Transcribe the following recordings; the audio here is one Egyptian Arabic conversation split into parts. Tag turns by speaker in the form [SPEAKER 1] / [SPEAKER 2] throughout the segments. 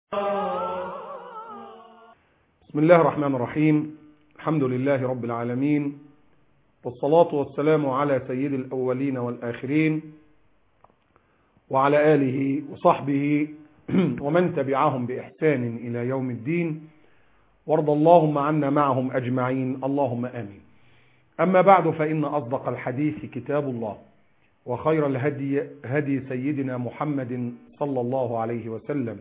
[SPEAKER 1] بسم الله الرحمن الرحيم الحمد لله رب العالمين والصلاة والسلام على سيد الأولين والآخرين وعلى آله وصحبه ومن تبعهم بإحسان إلى يوم الدين وارض اللهم عنا معهم أجمعين اللهم آمين أما بعد فإن أصدق الحديث كتاب الله وخير الهدي هدي سيدنا محمد صلى الله عليه وسلم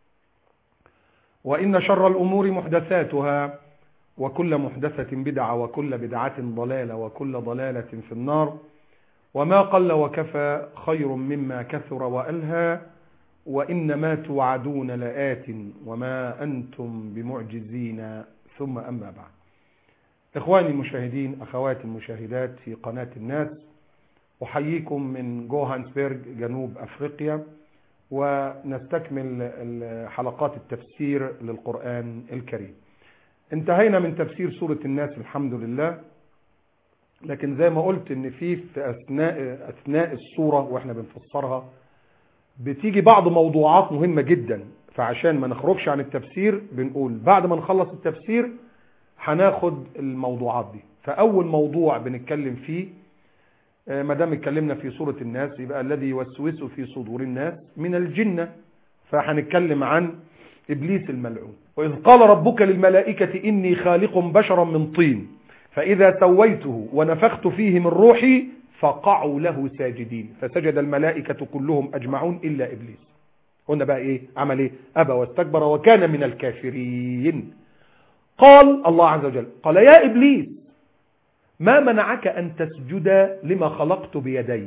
[SPEAKER 1] وإن شر الأمور محدثاتها وكل محدثة بدعة وكل بدعة ضلالة وكل ضلالة في النار وما قل وكفى خير مما كثر وألهى وإنما توعدون لآت وما أنتم بمعجزين ثم أما بعد إخواني المشاهدين أخواتي المشاهدات في قناة الناس أحييكم من جوهانسبرغ جنوب أفريقيا ونستكمل حلقات التفسير للقرآن الكريم انتهينا من تفسير سورة الناس الحمد لله لكن زي ما قلت ان في في اثناء اثناء السورة واحنا بنفسرها بتيجي بعض موضوعات مهمة جدا فعشان ما نخرجش عن التفسير بنقول بعد ما نخلص التفسير هناخد الموضوعات دي فاول موضوع بنتكلم فيه ما دام اتكلمنا في سورة الناس يبقى الذي يوسوس في صدور الناس من الجنة فهنتكلم عن إبليس الملعون وإذ قال ربك للملائكة إني خالق بشرا من طين فإذا سويته ونفخت فيه من روحي فقعوا له ساجدين فسجد الملائكة كلهم أجمعون إلا إبليس قلنا بقى إيه عمل إيه أبى واستكبر وكان من الكافرين قال الله عز وجل قال يا إبليس ما منعك أن تسجد لما خلقت بيدي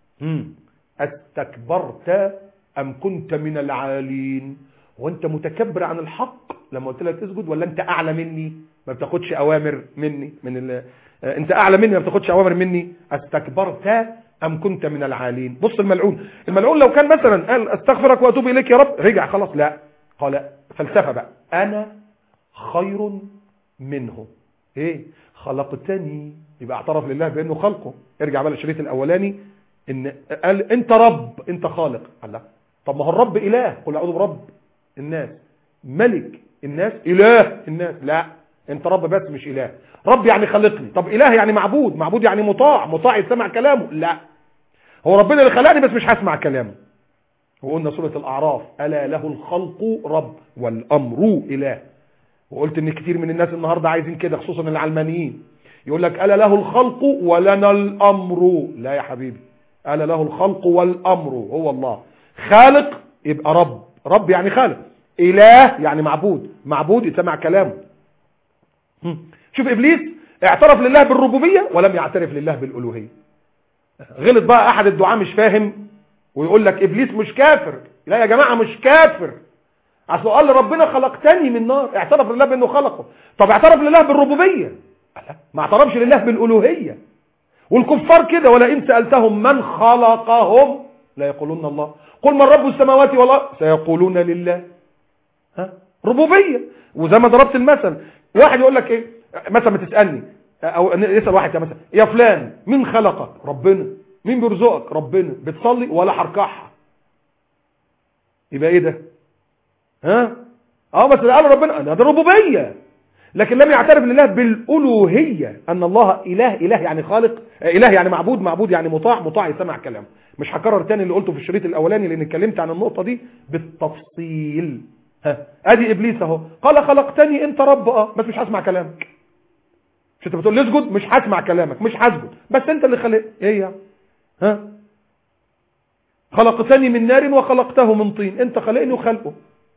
[SPEAKER 1] استكبرت أم كنت من العالين وانت متكبر عن الحق لما قلت لك اسجد ولا انت اعلى مني ما بتاخدش اوامر مني من ال... انت اعلى مني ما بتاخدش اوامر مني استكبرت ام كنت من العالين بص الملعون الملعون لو كان مثلا قال استغفرك واتوب اليك يا رب رجع خلاص لا قال فلسفه بقى انا خير منه ايه خلقتني يبقى اعترف لله بانه خلقه ارجع بقى للشريط الاولاني ان قال انت رب انت خالق قال لا طب ما هو الرب اله قل اعوذ برب الناس ملك الناس اله الناس لا انت رب بس مش اله رب يعني خلقني طب اله يعني معبود معبود يعني مطاع مطاع يسمع كلامه لا هو ربنا اللي خلقني بس مش هسمع كلامه وقلنا سورة الاعراف الا له الخلق رب والامر اله وقلت ان كتير من الناس النهاردة عايزين كده خصوصا العلمانيين يقول لك الا له الخلق ولنا الامر لا يا حبيبي الا له الخلق والامر هو الله خالق يبقى رب رب يعني خالق اله يعني معبود معبود يسمع كلامه شوف ابليس اعترف لله بالربوبيه ولم يعترف لله بالالوهيه غلط بقى احد الدعاء مش فاهم ويقول لك ابليس مش كافر لا يا جماعه مش كافر اصل قال ربنا خلقتني من نار اعترف لله بانه خلقه طب اعترف لله بالربوبيه ما اعترفش لله بالالوهيه والكفار كده ولئن سالتهم من خلقهم لا يقولون الله قل من رب السماوات والارض سيقولون لله ها ربوبيه وزي ما ضربت المثل واحد يقول لك ايه مثلا ما تسالني او يسال واحد يا مثلا يا فلان مين خلقك ربنا مين بيرزقك ربنا بتصلي ولا هركعها يبقى ايه ده ها اه بس قال ربنا ده ربوبيه لكن لم يعترف لله بالالوهيه ان الله اله اله يعني خالق اله يعني معبود معبود يعني مطاع مطاع يسمع كلامه مش هكرر تاني اللي قلته في الشريط الاولاني لان اتكلمت عن النقطه دي بالتفصيل ها ادي ابليس اهو قال خلقتني انت رب اه بس مش هسمع كلامك مش انت بتقول لي اسجد مش هسمع كلامك مش هسجد بس انت اللي خلق ايه يعني ها خلقتني من نار وخلقته من طين انت خلقني وخلقه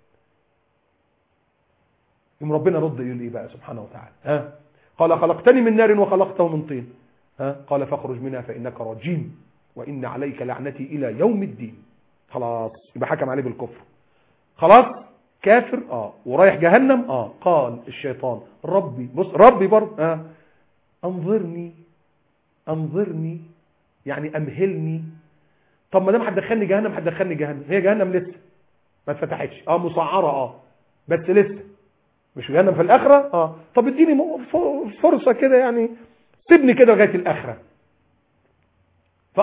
[SPEAKER 1] يوم ربنا رد يقول ايه بقى سبحانه وتعالى ها قال خلقتني من نار وخلقته من طين ها قال فاخرج منها فانك رجيم وان عليك لعنتي الى يوم الدين خلاص يبقى حكم عليه بالكفر خلاص كافر اه ورايح جهنم اه قال الشيطان ربي بص ربي برضه اه انظرني انظرني يعني امهلني طب ما دام هتدخلني جهنم هتدخلني جهنم هي جهنم لسه ما اتفتحتش اه مسعره اه بس لسه مش جهنم في الاخره اه طب اديني فرصه كده يعني سيبني كده لغايه الاخره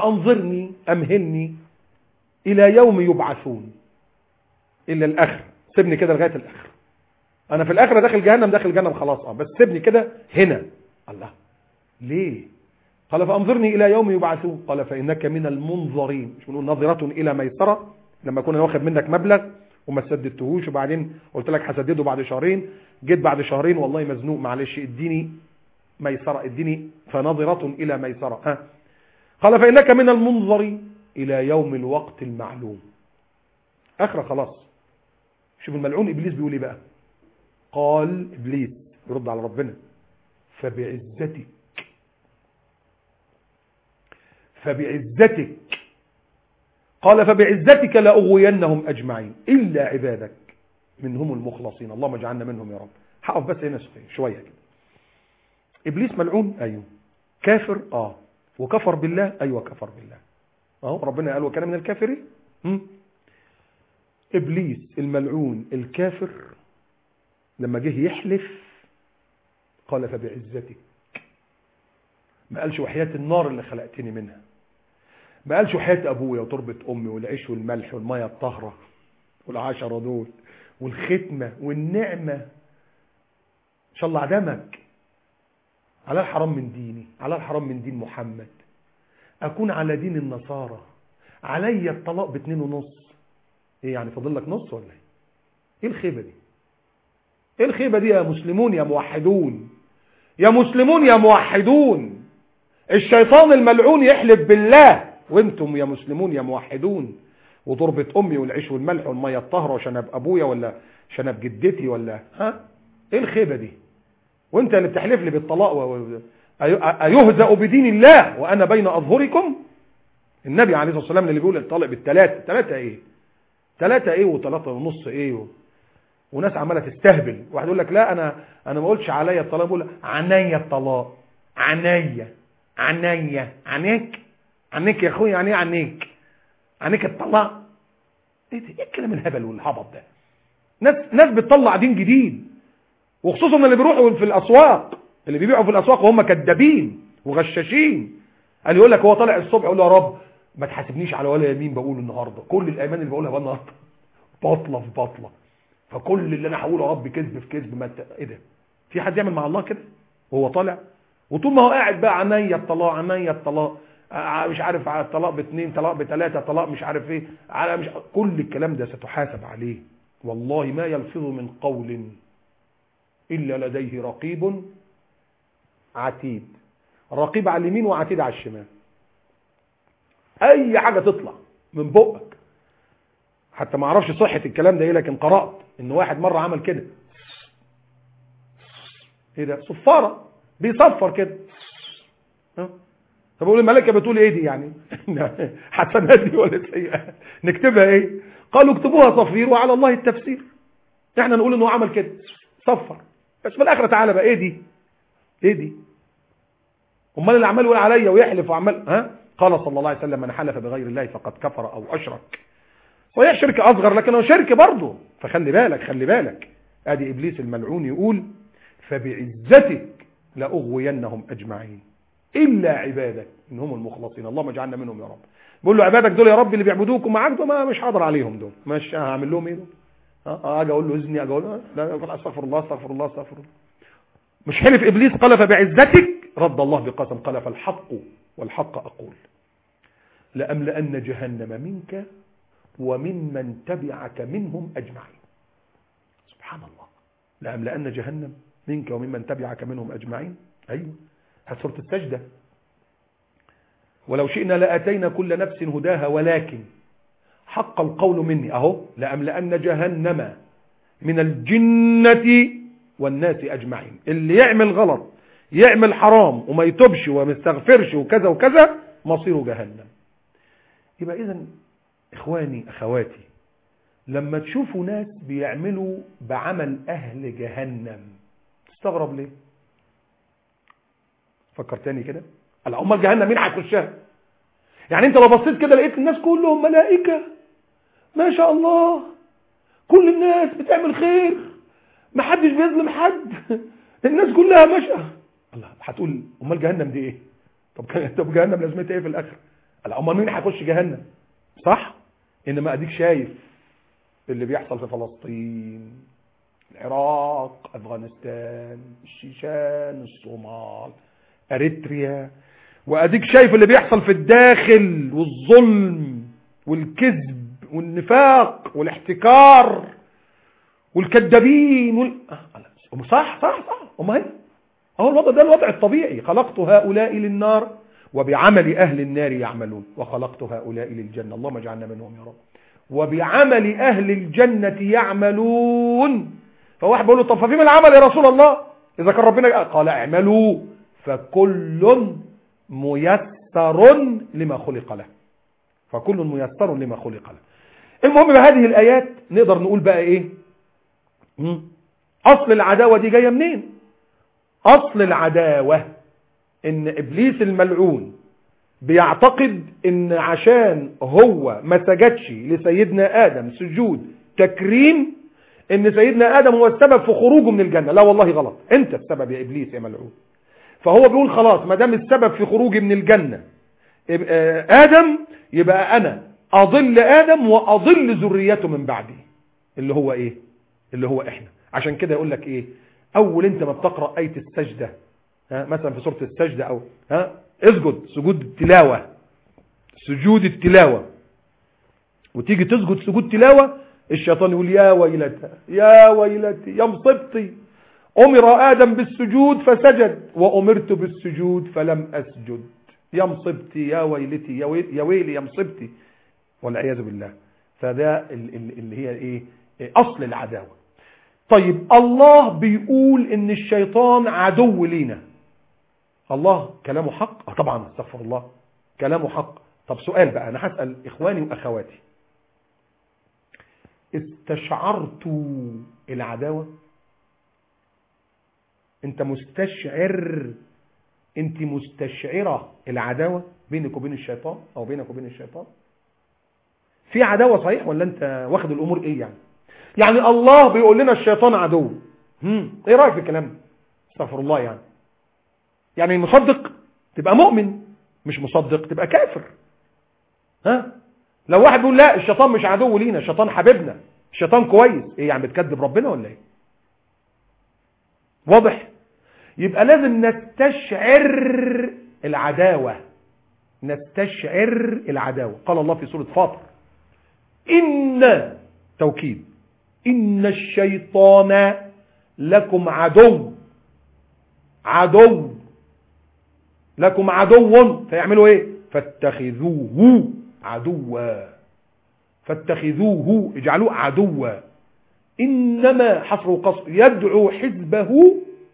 [SPEAKER 1] فانظرني امهلني الى يوم يبعثون الا الاخر سيبني كده لغايه الاخر انا في الاخر داخل جهنم داخل جهنم خلاص اه بس سيبني كده هنا الله ليه قال فانظرني الى يوم يبعثون قال فانك من المنظرين مش بنقول نظره الى ميسره لما كنا واخد منك مبلغ وما سددتهوش وبعدين قلت لك هسدده بعد شهرين جيت بعد شهرين والله مزنوق معلش اديني ميسره اديني فنظره الى ميسره ها قال فانك من المنظرين الى يوم الوقت المعلوم اخره خلاص شوف الملعون ابليس بيقول ايه بقى قال ابليس يرد على ربنا فبعزتك فبعزتك قال فبعزتك لاغوينهم اجمعين الا عبادك منهم المخلصين اللهم اجعلنا منهم يا رب هقف بس هنا شويه كده ابليس ملعون ايوه كافر اه وكفر بالله ايوه كفر بالله اهو ربنا قال وكان من الكافرين م? ابليس الملعون الكافر لما جه يحلف قال فبعزتك ما قالش وحياة النار اللي خلقتني منها ما قالش وحياة ابويا وتربة امي والعيش والملح والمية الطاهرة والعشرة دول والختمة والنعمة ان شاء الله عدمك على الحرام من ديني على الحرام من دين محمد اكون على دين النصارى علي الطلاق باتنين ونص ايه يعني فاضل لك نص ولا ايه ايه الخيبه دي ايه الخيبه دي يا مسلمون يا موحدون يا مسلمون يا موحدون الشيطان الملعون يحلف بالله وانتم يا مسلمون يا موحدون وضربة امي والعيش والملح والميه الطاهره وشنب ابويا ولا شنب جدتي ولا ها ايه الخيبه دي وانت اللي بتحلف لي بالطلاق و... ايهزأ بدين الله وانا بين اظهركم النبي عليه الصلاه والسلام اللي بيقول الطلاق بالثلاثه ثلاثه ايه ثلاثة ايه وثلاثة ونص ايه و... وناس عمالة تستهبل واحد يقول لك لا انا انا ما اقولش عليا الطلاق بقول عنيا الطلاق عنيا عنيا عنيك عنيك يا اخويا يعني ايه عنيك عنيك الطلاق ايه ده ايه الكلام الهبل والهبط ده ناس ناس بتطلع دين جديد وخصوصا اللي بيروحوا في الاسواق اللي بيبيعوا في الاسواق وهم كدابين وغشاشين قال يقول لك هو طالع الصبح يقول له يا رب ما تحاسبنيش على ولا يمين بقوله النهارده كل الايمان اللي بقولها بقى النهارده باطله في باطله فكل اللي انا هقوله يا رب كذب في كذب ما ايه ده في حد يعمل مع الله كده وهو طالع وطول ما هو قاعد بقى عينيا الطلاق عينيا الطلاق مش عارف على الطلاق باثنين طلاق بثلاثه طلاق مش عارف ايه على مش كل الكلام ده ستحاسب عليه والله ما يلفظ من قول الا لديه رقيب عتيد رقيب على اليمين وعتيد على الشمال اي حاجة تطلع من بقك حتى ما اعرفش صحة الكلام ده ايه لكن قرأت ان واحد مرة عمل كده ايه ده صفارة بيصفر كده طب اقول الملائكة بتقول ايه دي يعني حسنات دي ولا سيئة نكتبها ايه قالوا اكتبوها صفير وعلى الله التفسير احنا نقول انه عمل كده صفر بس في الاخرة تعالى بقى ايه دي ايه دي امال اللي عمال يقول عليا ويحلف وعمال ها قال صلى الله عليه وسلم من حلف بغير الله فقد كفر او اشرك وهي شرك اصغر لكنه شرك برضه فخلي بالك خلي بالك ادي ابليس الملعون يقول فبعزتك لاغوينهم اجمعين الا عبادك انهم المخلصين اللهم اجعلنا منهم يا رب بقول له عبادك دول يا رب اللي بيعبدوك ومعاك دول ما مش حاضر عليهم دول مش هعمل لهم ايه دول اجي اقول له اذني اجي اقول له لا استغفر الله استغفر الله استغفر الله مش حلف ابليس قال فبعزتك رد الله بقسم قال فالحق والحق اقول لأملأن جهنم منك وممن تبعك منهم أجمعين سبحان الله لأملأن جهنم منك وممن تبعك منهم أجمعين أيوة هذه سورة السجدة ولو شئنا لأتينا كل نفس هداها ولكن حق القول مني أهو لأملأن جهنم من الجنة والناس أجمعين اللي يعمل غلط يعمل حرام وما يتوبش وما يستغفرش وكذا وكذا مصيره جهنم يبقى اذا اخواني اخواتي لما تشوفوا ناس بيعملوا بعمل اهل جهنم تستغرب ليه فكر تاني كده على امال جهنم مين هيخشها يعني انت لو بصيت كده لقيت الناس كلهم ملائكه ما شاء الله كل الناس بتعمل خير ما حدش بيظلم حد الناس كلها ماشيه الله هتقول امال جهنم دي ايه طب طب جهنم لازمتها ايه في الاخر امال مين هيخش جهنم صح انما اديك شايف اللي بيحصل في فلسطين العراق افغانستان الشيشان الصومال اريتريا واديك شايف اللي بيحصل في الداخل والظلم والكذب والنفاق والاحتكار والكذابين وال... آه، صح صح صح امال اهو الوضع ده الوضع الطبيعي خلقت هؤلاء للنار وبعمل اهل النار يعملون وخلقت هؤلاء للجنه اللهم اجعلنا منهم يا رب وبعمل اهل الجنه يعملون فواحد بيقول له طب ففيما العمل يا رسول الله اذا كان ربنا قال اعملوا فكل ميسر لما خلق له فكل ميسر لما خلق له المهم بهذه الايات نقدر نقول بقى ايه مم. اصل العداوه دي جايه منين اصل العداوه ان ابليس الملعون بيعتقد ان عشان هو ما سجدش لسيدنا ادم سجود تكريم ان سيدنا ادم هو السبب في خروجه من الجنه لا والله غلط انت السبب يا ابليس يا ملعون فهو بيقول خلاص ما دام السبب في خروجي من الجنه ادم يبقى انا اضل ادم واضل ذريته من بعدي اللي هو ايه اللي هو احنا عشان كده يقول لك ايه اول انت ما بتقرا ايه السجده ها مثلا في سوره السجده او ها اسجد سجود التلاوه سجود التلاوه وتيجي تسجد سجود تلاوه الشيطان يقول يا ويلتى يا ويلتي يا مصيبتي امر ادم بالسجود فسجد وامرت بالسجود فلم اسجد يا مصيبتي يا ويلتي يا ويلي يا, ويلي يا مصيبتي والعياذ بالله فده اللي هي ايه اصل العداوه طيب الله بيقول ان الشيطان عدو لينا الله كلامه حق اه طبعا استغفر الله كلامه حق طب سؤال بقى انا هسال اخواني واخواتي استشعرت العداوه انت مستشعر انت مستشعره العداوه بينك وبين الشيطان او بينك وبين الشيطان في عداوه صحيح ولا انت واخد الامور ايه يعني يعني الله بيقول لنا الشيطان عدو هم. ايه رايك في الكلام ده استغفر الله يعني يعني مصدق تبقى مؤمن مش مصدق تبقى كافر ها لو واحد بيقول لا الشيطان مش عدو لينا الشيطان حبيبنا الشيطان كويس ايه يعني بتكذب ربنا ولا ايه واضح يبقى لازم نستشعر العداوة نستشعر العداوة قال الله في سورة فاطر إن توكيد إن الشيطان لكم عدو عدو لكم عدو فيعملوا ايه فاتخذوه عدوا فاتخذوه اجعلوه عدوا انما حصر قصر يدعو حزبه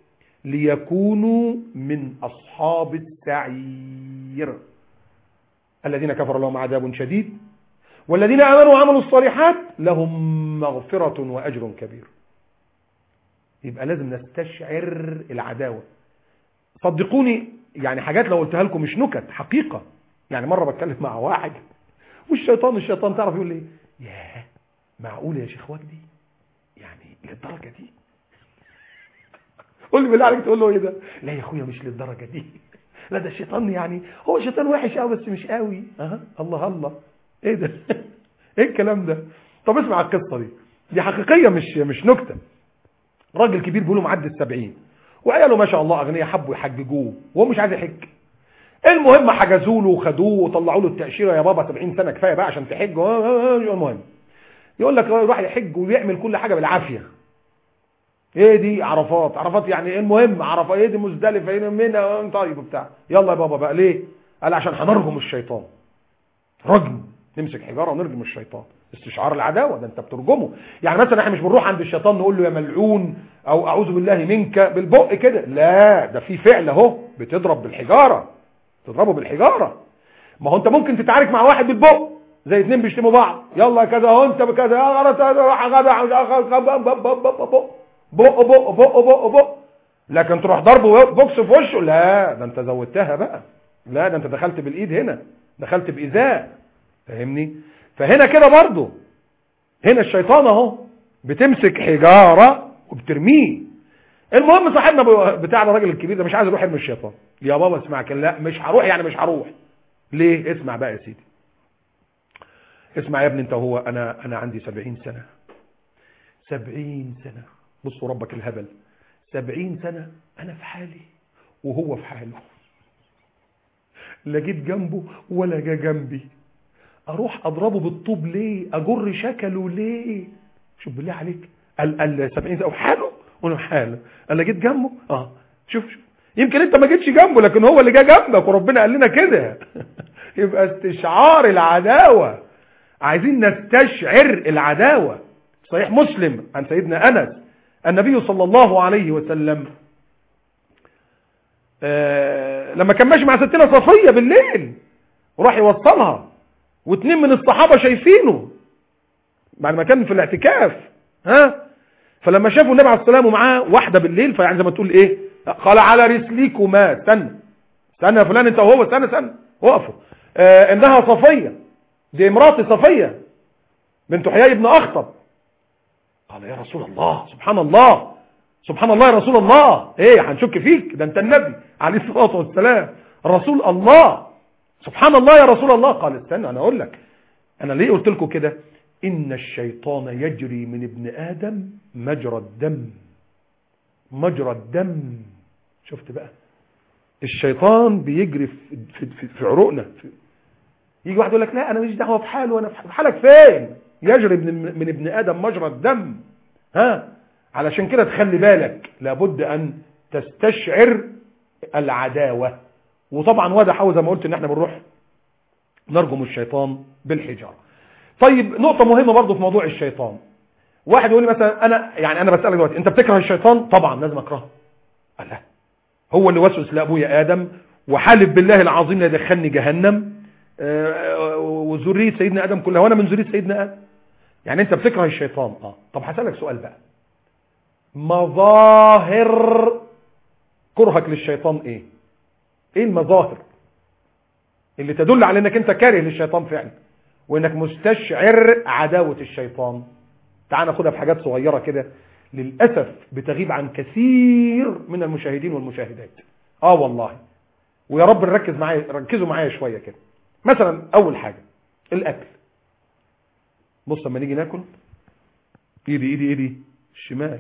[SPEAKER 1] ليكونوا من اصحاب السعير الذين كفروا لهم عذاب شديد والذين امنوا وعملوا الصالحات لهم مغفرة واجر كبير يبقى لازم نستشعر العداوة صدقوني يعني حاجات لو قلتها لكم مش نكت حقيقة يعني مرة بتكلم مع واحد والشيطان الشيطان تعرف يقول لي ياه معقول يا شيخ وجدي يعني للدرجة دي قول لي بالله عليك تقول له ايه ده لا يا اخويا مش للدرجة دي لا ده الشيطان يعني هو شيطان وحش قوي بس مش قوي اها الله الله ايه ده ايه الكلام ده طب اسمع القصة دي دي حقيقية مش مش نكتة راجل كبير بيقولوا معدي السبعين وعياله ما شاء الله اغنياء حبوا يحججوه وهو مش عايز يحج المهم حجزوا له وخدوه وطلعوا له التاشيره يا بابا 70 سنه كفايه بقى عشان تحج المهم يقول لك يروح يحج ويعمل كل حاجه بالعافيه ايه دي عرفات عرفات يعني ايه المهم عرفات ايه دي مزدلفه ايه منها طيب وبتاع يلا يا بابا بقى ليه قال عشان هنرجم الشيطان رجم نمسك حجاره ونرجم الشيطان استشعار العداوه ده انت بترجمه يعني مثلا احنا مش بنروح عند الشيطان نقول له يا ملعون او اعوذ بالله منك بالبق كده لا ده في فعل اهو بتضرب بالحجاره تضربه بالحجاره ما هو انت ممكن تتعارك مع واحد بالبق زي اتنين بيشتموا بعض يلا كذا اهو انت بكذا يا غلط راح غدا بق بق بق بق بق لكن تروح ضربه بوكس في وشه لا ده انت زودتها بقى لا ده انت دخلت بالايد هنا دخلت بايذاء فاهمني فهنا كده برضه هنا الشيطان اهو بتمسك حجاره وبترميه المهم صاحبنا بتاع الراجل الكبير ده مش عايز يروح يرمي الشيطان يا بابا اسمع كده لا مش هروح يعني مش هروح ليه اسمع بقى يا سيدي اسمع يا ابني انت وهو انا انا عندي 70 سنه سبعين سنة بصوا ربك الهبل سبعين سنة أنا في حالي وهو في حاله لا جيت جنبه ولا جا جنبي اروح اضربه بالطوب ليه اجر شكله ليه شوف بالله عليك قال قال 70 سنه وحاله وانا في حاله انا جيت جنبه اه شوف شوف يمكن انت ما جيتش جنبه لكن هو اللي جا جنبك وربنا قال لنا كده يبقى استشعار العداوه عايزين نستشعر العداوه صحيح مسلم عن سيدنا انس النبي صلى الله عليه وسلم آه لما كان ماشي مع ستنا صفيه بالليل وراح يوصلها واثنين من الصحابه شايفينه بعد ما كان في الاعتكاف ها فلما شافوا النبي عليه الصلاه والسلام ومعاه واحده بالليل فيعني زي ما تقول ايه قال على رسليكما استنى استنى يا فلان انت وهو استنى استنى وقفوا آه انها صفيه دي امراتي صفيه بنت حيي بن اخطب قال يا رسول الله سبحان الله سبحان الله يا رسول الله ايه هنشك فيك ده انت النبي عليه الصلاه والسلام رسول الله سبحان الله يا رسول الله قال استنى انا اقول لك انا ليه قلت لكم كده ان الشيطان يجري من ابن ادم مجرى الدم مجرى الدم شفت بقى الشيطان بيجري في في في, في عروقنا في يجي واحد يقول لك لا انا مش دعوه بحاله انا في حالك فين يجري من, من ابن ادم مجرى الدم ها علشان كده تخلي بالك لابد ان تستشعر العداوه وطبعا واضح قوي زي ما قلت ان احنا بنروح نرجم الشيطان بالحجاره طيب نقطه مهمه برضو في موضوع الشيطان واحد يقول لي مثلا انا يعني انا بسالك دلوقتي انت بتكره الشيطان طبعا لازم اكرهه قال لا هو اللي وسوس لابويا ادم وحالف بالله العظيم لا يدخلني جهنم وذريه سيدنا ادم كلها وانا من ذريه سيدنا ادم يعني انت بتكره الشيطان اه طب هسالك سؤال بقى مظاهر كرهك للشيطان ايه ايه المظاهر اللي تدل على انك انت كاره للشيطان فعلا وانك مستشعر عداوة الشيطان تعال ناخدها في حاجات صغيرة كده للأسف بتغيب عن كثير من المشاهدين والمشاهدات اه والله ويا رب نركز معايا ركزوا معايا شوية كده مثلا اول حاجة الاكل بص لما نيجي ناكل ايدي ايدي ايدي الشمال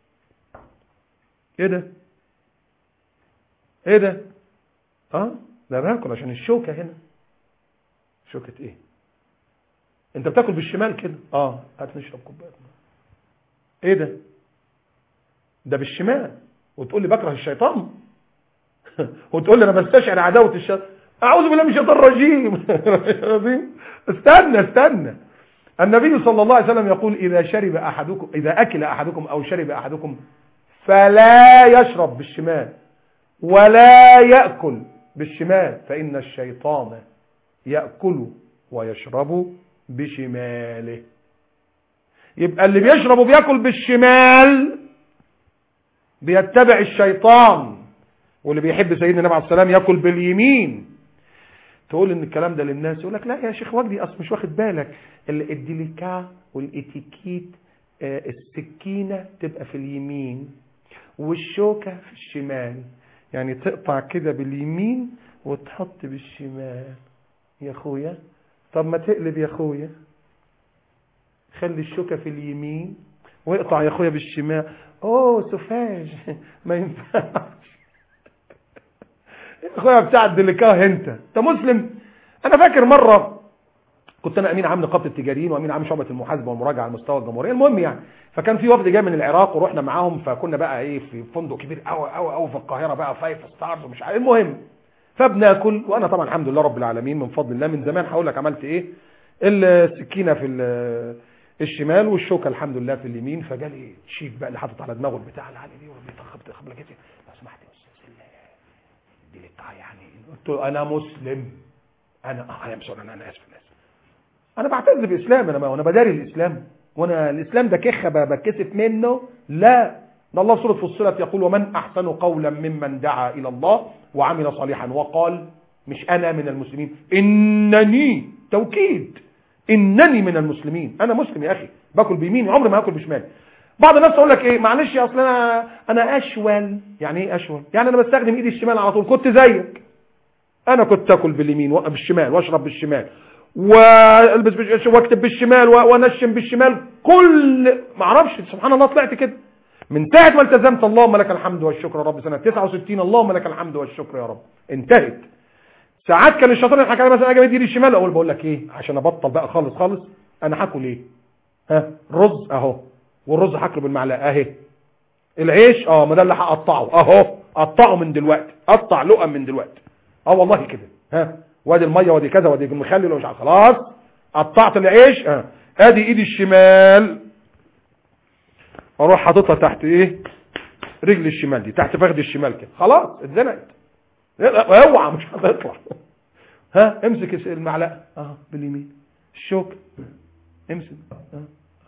[SPEAKER 1] ايه ده ايه ده اه ده باكل عشان الشوكة هنا شوكة ايه انت بتاكل بالشمال كده اه هات نشرب كوبايه ايه ده ده بالشمال وتقول لي بكره الشيطان وتقول لي انا بستشعر عداوه الشيطان اعوذ بالله من الشيطان الرجيم استنى استنى النبي صلى الله عليه وسلم يقول اذا شرب احدكم اذا اكل احدكم او شرب احدكم فلا يشرب بالشمال ولا ياكل بالشمال فان الشيطان ياكل ويشرب بشماله يبقى اللي بيشرب وبياكل بالشمال بيتبع الشيطان واللي بيحب سيدنا النبي عليه السلام ياكل باليمين تقول ان الكلام ده للناس يقول لك لا يا شيخ وجدي اصل مش واخد بالك الديليكا والاتيكيت آه السكينه تبقى في اليمين والشوكه في الشمال يعني تقطع كده باليمين وتحط بالشمال يا اخويا طب ما تقلب يا اخويا خلي الشوكه في اليمين واقطع يا اخويا بالشمال اوه سفاج ما ينفعش يا اخويا بتاع الدلكاه انت انت مسلم انا فاكر مره كنت انا امين عام نقابه التجاريين وامين عام شعبه المحاسبه والمراجعه على مستوى الجمهوريه المهم يعني فكان في وفد جاي من العراق ورحنا معاهم فكنا بقى ايه في فندق كبير قوي قوي قوي في القاهره بقى فايف ستارز ومش عارف المهم فبناكل وانا طبعا الحمد لله رب العالمين من فضل الله من زمان هقول لك عملت ايه السكينه في الشمال والشوكه الحمد لله في اليمين فجالي شيف بقى اللي حاطط على دماغه البتاع العالي دي وبيتخبط خبله كده لو سمحت يا استاذ دي بتاع يعني قلت له انا مسلم انا اه انا مسلم انا انا اسف انا اسف انا بعتز باسلام انا ما وانا بداري الاسلام وانا الاسلام ده كخه بتكسف منه لا ده الله سوره فصلت يقول ومن احسن قولا ممن دعا الى الله وعمل صالحا وقال مش انا من المسلمين انني توكيد انني من المسلمين انا مسلم يا اخي باكل بيميني عمري ما اكل بشمالي بعض الناس تقول لك ايه معلش يا اصل انا انا اشول يعني ايه اشول يعني انا بستخدم ايدي الشمال على طول كنت زيك انا كنت اكل باليمين بالشمال واشرب بالشمال والبس بالش- واكتب بالشمال و- وانشم بالشمال كل ما اعرفش سبحان الله طلعت كده من ساعه ما التزمت اللهم لك الحمد والشكر يا رب سنه 69 اللهم لك الحمد والشكر يا رب انتهت ساعات كان الشيطان يضحك عليا مثلا اجي ايدي الشمال اقول بقول لك ايه عشان ابطل بقى خالص خالص انا هاكل ايه ها رز اهو والرز هاكله بالمعلقه اهي العيش اه ما ده اللي هقطعه اهو قطعه من دلوقتي قطع لقم من دلوقتي اه والله كده ها وادي الميه وادي كذا وادي المخلل ومش عارف خلاص قطعت العيش اه ادي ايدي الشمال اروح حاططها تحت ايه رجل الشمال دي تحت فخذ الشمال كده خلاص اتزنقت اوعى مش هتطلع ها امسك الس- المعلقه اه باليمين الشوك امسك اه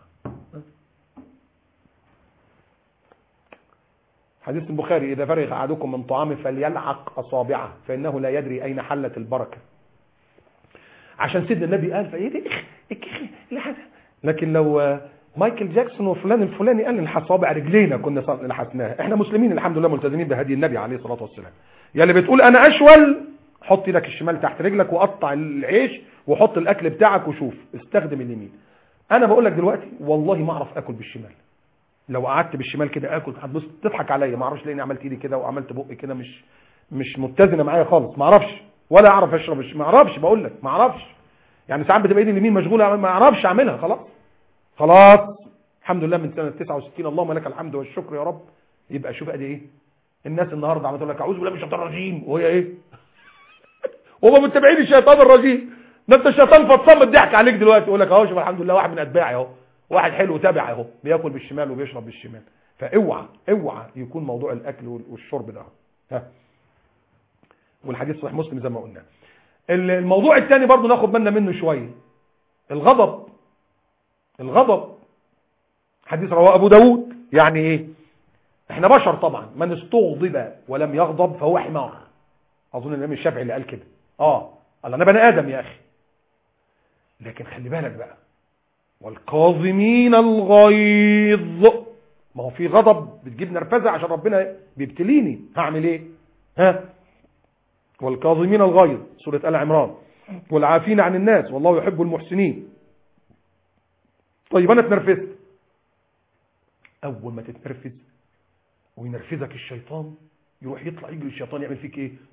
[SPEAKER 1] حديث البخاري إذا فرغ أحدكم من طعامه فليلعق أصابعه فإنه لا يدري أين حلت البركة عشان سيدنا النبي قال فإيه دي إخ إخ إخ لحد لكن لو آه، مايكل جاكسون وفلان الفلاني قال نلحس صابع رجلينا كنا ص- لحسناها احنا مسلمين الحمد لله ملتزمين بهدي النبي عليه الصلاة والسلام يا اللي بتقول انا اشول حط ايدك الشمال تحت رجلك وقطع العيش وحط الاكل بتاعك وشوف استخدم اليمين انا بقول لك دلوقتي والله ما اعرف اكل بالشمال لو قعدت بالشمال كده اكل هتبص تضحك عليا ما اعرفش لاني عملت ايدي كده وعملت بقي كده مش مش متزنه معايا خالص ما اعرفش ولا اعرف اشرب الش- ما اعرفش بقول لك ما اعرفش يعني ساعات بتبقى ايدي اليمين مشغوله ما اعرفش اعملها خلاص خلاص الحمد لله من سنه 69 اللهم لك الحمد والشكر يا رب يبقى شوف ادي ايه الناس النهارده عماله تقول لك اعوذ بالله من الشيطان الرجيم وهي ايه هم متبعين الشيطان الرجيم ده انت الشيطان فطسان الضحك عليك دلوقتي يقول لك اهو شوف الحمد لله واحد من اتباعي اهو واحد حلو تابع اهو بياكل بالشمال وبيشرب بالشمال فاوعى اوعى يكون موضوع الاكل وال- والشرب ده ها والحديث صحيح مسلم زي ما قلنا ال- الموضوع الثاني برضو ناخد بالنا منه شويه الغضب الغضب حديث رواه ابو داود يعني ايه احنا بشر طبعا من استغضب ولم يغضب فهو حمار اظن الامام الشافعي اللي قال كده اه قال انا بني ادم يا اخي لكن خلي بالك بقى والكاظمين الغيظ ما هو في غضب بتجيب نرفزه عشان ربنا بيبتليني هعمل ايه ها والكاظمين الغيظ سوره ال عمران والعافين عن الناس والله يحب المحسنين طيب انا اتنرفزت اول ما تتنرفز وينرفزك الشيطان يروح يطلع يجري الشيطان يعمل فيك ايه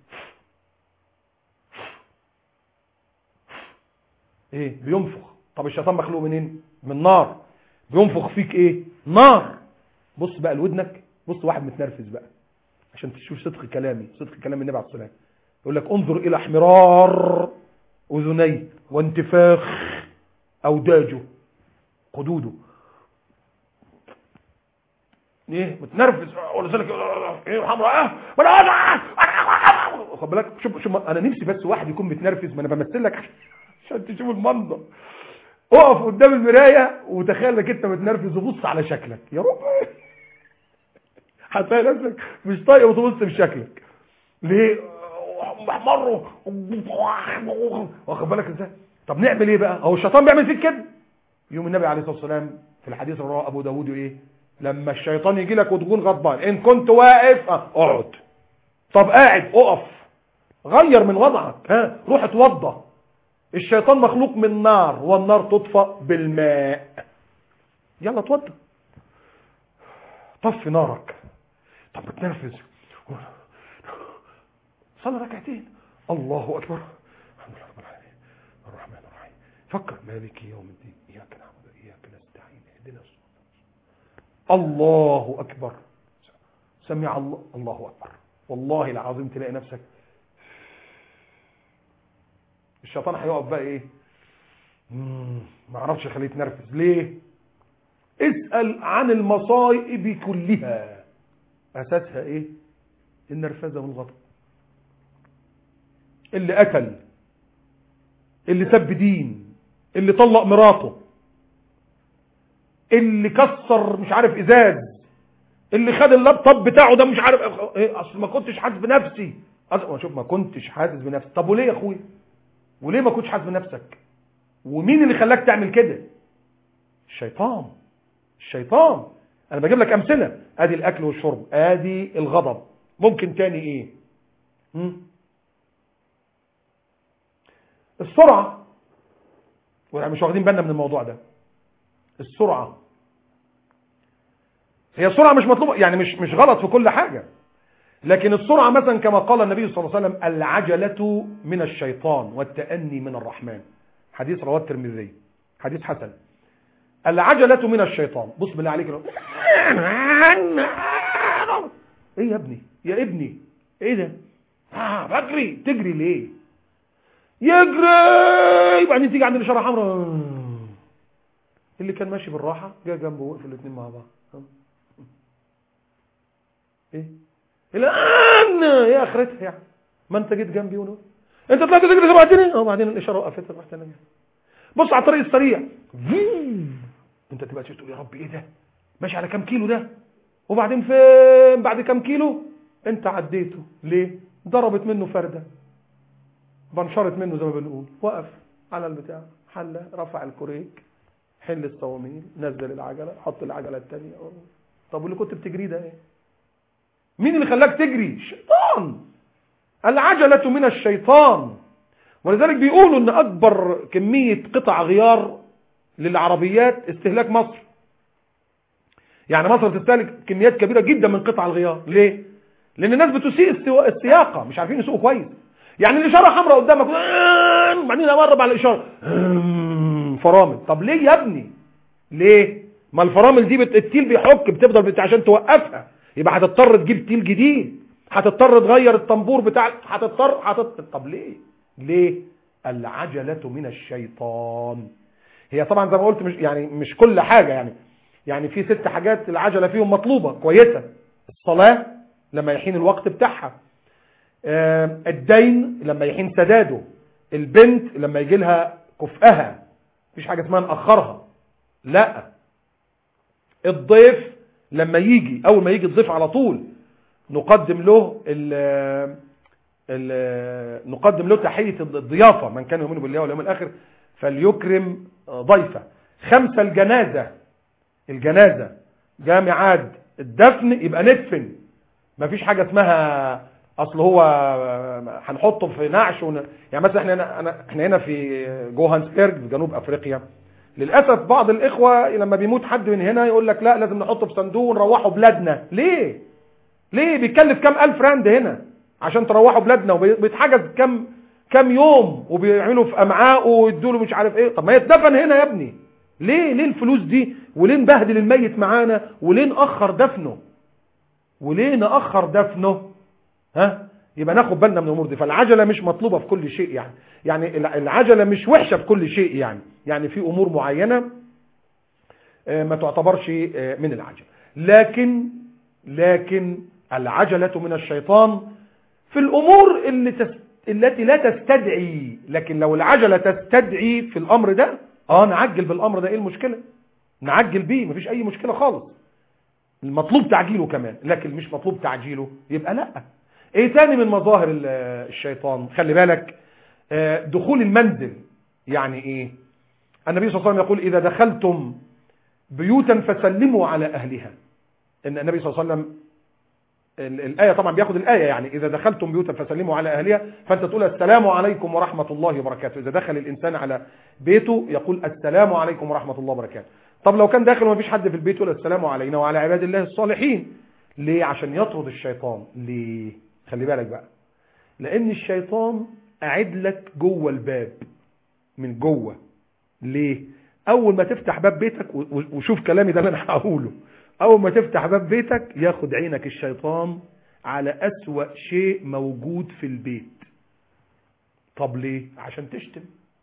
[SPEAKER 1] ايه بينفخ طب الشيطان مخلوق منين من نار بينفخ فيك ايه نار بص بقى لودنك بص واحد متنرفز بقى عشان تشوف صدق كلامي صدق كلام النبي عليه الصلاه والسلام يقول لك انظر الى احمرار اذنيه وانتفاخ اوداجه خدوده ايه متنرفز ولذلك ايه حمراء اه وانا خد بالك شوف شوف انا نفسي بس واحد يكون متنرفز ما انا بمثل لك عشان تشوف المنظر اقف قدام المرايه وتخيل انك انت متنرفز وبص على شكلك يا رب هتلاقي نفسك مش طايق وتبص بشكلك ليه محمر واخد بالك ازاي طب نعمل ايه بقى هو الشيطان بيعمل فيك كده يوم النبي عليه الصلاه والسلام في الحديث اللي رواه ابو داوود ايه لما الشيطان يجي لك وتكون غضبان ان كنت واقف اه، اقعد طب قاعد اقف غير من وضعك ها روح اتوضى الشيطان مخلوق من نار والنار تطفأ بالماء يلا اتوضى طفي نارك طب بتنرفز صلي ركعتين الله اكبر الحمد لله رب العالمين الرحمن الرحيم فكر مالك يوم الدين اياك نعبد واياك نستعين اهدنا الصراط الله اكبر سمع الله الله اكبر والله العظيم تلاقي نفسك الشيطان هيقف بقى ايه مم، ما اعرفش اخليه يتنرفز ليه اسال عن المصائب كلها اساسها ايه النرفزه والغضب اللي قتل اللي سب دين اللي طلق مراته اللي كسر مش عارف ازاز اللي خد اللابتوب بتاعه ده مش عارف ايه اصل ما كنتش حاسس بنفسي أصل شوف ما كنتش حاسس بنفسي طب وليه يا اخويا وليه ما كنتش حاسس بنفسك ومين اللي خلاك تعمل كده الشيطان الشيطان انا بجيب لك امثله ادي الاكل والشرب ادي الغضب ممكن تاني ايه مم؟ السرعه مش واخدين بالنا من الموضوع ده السرعة هي السرعة مش مطلوبة يعني مش مش غلط في كل حاجة لكن السرعة مثلا كما قال النبي صلى الله عليه وسلم العجلة من الشيطان والتأني من الرحمن حديث رواه الترمذي حديث حسن العجلة من الشيطان بص بالله عليك لو. ايه يا ابني يا ابني ايه ده آه بجري تجري ليه يجري وبعدين تيجي عند الاشاره حمراء اللي كان ماشي بالراحه جه جنبه وقفوا الاثنين مع بعض ايه الان يا اخرتها يعني ما انت جيت جنبي ونو انت طلعت تجري سبعتني اه بعدين الاشاره وقفت رحت انا بص على الطريق السريع انت تبقى تقول يا رب ايه ده ماشي على كام كيلو ده وبعدين فين بعد كام كيلو انت عديته ليه ضربت منه فرده بنشرت منه زي ما بنقول وقف على البتاع حل رفع الكوريك حل الصواميل نزل العجله حط العجله الثانيه طب واللي كنت بتجريه ده ايه مين اللي خلاك تجري الشيطان العجله من الشيطان ولذلك بيقولوا ان اكبر كميه قطع غيار للعربيات استهلاك مصر يعني مصر بتستهلك كميات كبيره جدا من قطع الغيار ليه لان الناس بتسيء السياقه مش عارفين يسوقوا كويس يعني الاشاره حمراء قدامك وبعدين امرب على الاشاره فرامل طب ليه يا ابني ليه ما الفرامل دي بت... التيل بيحك بتفضل بت... عشان توقفها يبقى هتضطر تجيب تيل جديد هتضطر تغير الطنبور بتاع هتضطر هتضطر طب ليه ليه العجله من الشيطان هي طبعا زي ما قلت مش يعني مش كل حاجه يعني يعني في ست حاجات العجله فيهم مطلوبه كويسه الصلاه لما يحين الوقت بتاعها الدين لما يحين سداده البنت لما يجي لها كفئها مفيش حاجه اسمها ناخرها لا الضيف لما يجي اول ما يجي الضيف على طول نقدم له ال ال نقدم له تحيه الضيافه من كان يؤمن بالله واليوم الاخر فليكرم ضيفه خمسه الجنازه الجنازه جاء ميعاد الدفن يبقى ندفن مفيش حاجه اسمها اصل هو هنحطه في نعش ون... يعني مثلا احنا هنا أنا... احنا هنا في جوهانسبرج في جنوب افريقيا للاسف بعض الاخوه لما بيموت حد من هنا يقول لك لا لازم نحطه في صندوق ونروحه بلادنا ليه ليه بيتكلف كام الف راند هنا عشان تروحوا بلادنا وبيتحجز كام كام يوم وبيعملوا في امعائه ويدوا له مش عارف ايه طب ما يتدفن هنا يا ابني ليه ليه الفلوس دي وليه نبهدل الميت معانا وليه ناخر دفنه وليه ناخر دفنه ها يبقى ناخد بالنا من الامور دي فالعجله مش مطلوبه في كل شيء يعني يعني العجله مش وحشه في كل شيء يعني يعني في امور معينه ما تعتبرش من العجله لكن لكن العجله من الشيطان في الامور اللي تس... التي لا تستدعي لكن لو العجله تستدعي في الامر ده اه نعجل بالامر ده ايه المشكله نعجل بيه مفيش اي مشكله خالص المطلوب تعجيله كمان لكن مش مطلوب تعجيله يبقى لا ايه تاني من مظاهر الشيطان خلي بالك دخول المنزل يعني ايه النبي صلى الله عليه وسلم يقول اذا دخلتم بيوتا فسلموا على اهلها ان النبي صلى الله عليه وسلم الآية طبعا بياخد الآية يعني إذا دخلتم بيوتا فسلموا على أهلها فأنت تقول السلام عليكم ورحمة الله وبركاته إذا دخل الإنسان على بيته يقول السلام عليكم ورحمة الله وبركاته طب لو كان داخل وما فيش حد في البيت يقول السلام علينا وعلى عباد الله الصالحين ليه عشان يطرد الشيطان ليه خلي بالك بقى لأن الشيطان أعد لك جوه الباب من جوه ليه أول ما تفتح باب بيتك وشوف كلامي ده اللي أنا هقوله اول ما تفتح باب بيتك ياخد عينك الشيطان على اسوأ شيء موجود في البيت طب ليه عشان تشتم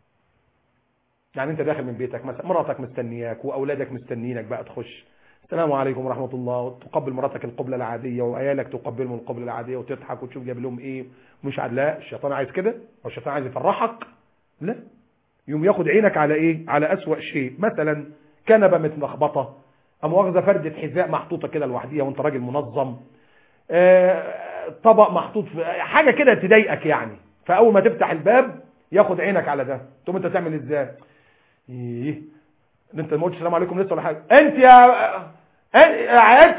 [SPEAKER 1] يعني انت داخل من بيتك مثلا مراتك مستنياك واولادك مستنيينك بقى تخش السلام عليكم ورحمة الله وتقبل مراتك القبلة العادية وعيالك تقبلهم القبلة العادية وتضحك وتشوف جايب لهم ايه مش عاد لا الشيطان عايز كده او الشيطان عايز يفرحك لا يوم ياخد عينك على ايه على اسوأ شيء مثلا كنبة متلخبطه مؤاخذه فردة حذاء محطوطة كده لوحديها وانت راجل منظم آه طبق محطوط في حاجة كده تضايقك يعني فأول ما تفتح الباب ياخد عينك على ده تقوم انت تعمل ازاي ايه انت ما قلتش السلام عليكم لسه ولا حاجة انت يا انت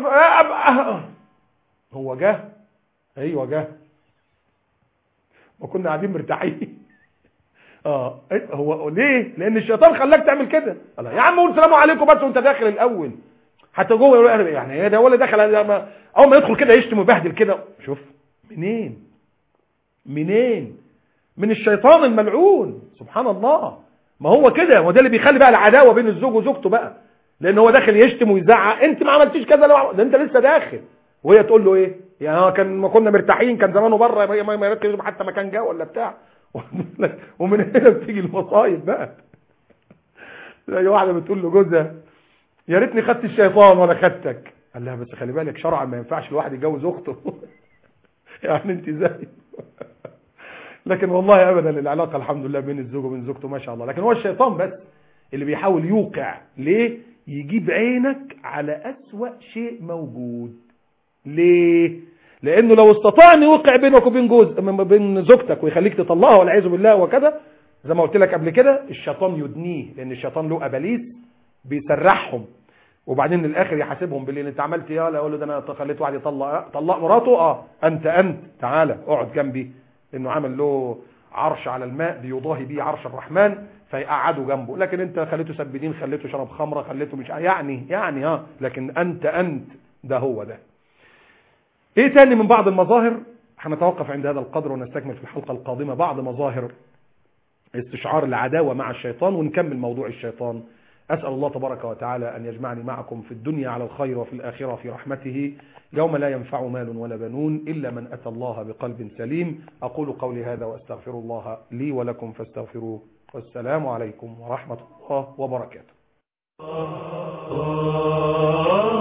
[SPEAKER 1] هو جه ايوه جه وكنا قاعدين مرتاحين اه هو ليه لان الشيطان خلاك تعمل كده الله يا عم قول السلام عليكم بس وانت داخل الاول حتى جوه يقول يعني ايه ده ولا دخل اول ما يدخل كده يشتم ويبهدل كده شوف منين منين من الشيطان الملعون سبحان الله ما هو كده وده اللي بيخلي بقى العداوه بين الزوج وزوجته بقى لان هو داخل يشتم ويزعق انت ما عملتيش كذا لو ده انت لسه داخل وهي تقول له ايه يعني هو كان ما كنا مرتاحين كان زمانه بره ما يركز حتى مكان جه ولا بتاع ومن هنا بتيجي المصايب بقى زي واحده بتقول له جوزها يا ريتني خدت الشيطان ولا خدتك قال لها بس خلي بالك شرعا ما ينفعش الواحد يتجوز اخته يعني انت زي لكن والله ابدا العلاقه الحمد لله بين الزوج وبين زوجته ما شاء الله لكن هو الشيطان بس اللي بيحاول يوقع ليه يجيب عينك على اسوأ شيء موجود ليه لانه لو استطاع ان يوقع بينك وبين جوز بين زوجتك ويخليك تطلقها والعياذ بالله وكذا زي ما قلت لك قبل كده الشيطان يدنيه لان الشيطان له اباليس بيسرحهم وبعدين الاخر يحاسبهم بالليل انت عملت ايه لا اقول له ده انا خليت واحد يطلق طلق مراته اه انت انت تعالى اقعد جنبي انه عمل له عرش على الماء بيضاهي بيه عرش الرحمن فيقعدوا جنبه لكن انت خليته سبدين خليته شرب خمره خليته مش يعني يعني ها لكن انت انت ده هو ده ايه تاني من بعض المظاهر هنتوقف عند هذا القدر ونستكمل في الحلقه القادمه بعض مظاهر استشعار العداوه مع الشيطان ونكمل موضوع الشيطان أسأل الله تبارك وتعالى أن يجمعني معكم في الدنيا على الخير وفي الآخرة في رحمته يوم لا ينفع مال ولا بنون إلا من أتى الله بقلب سليم أقول قولي هذا وأستغفر الله لي ولكم فاستغفروه والسلام عليكم ورحمة الله وبركاته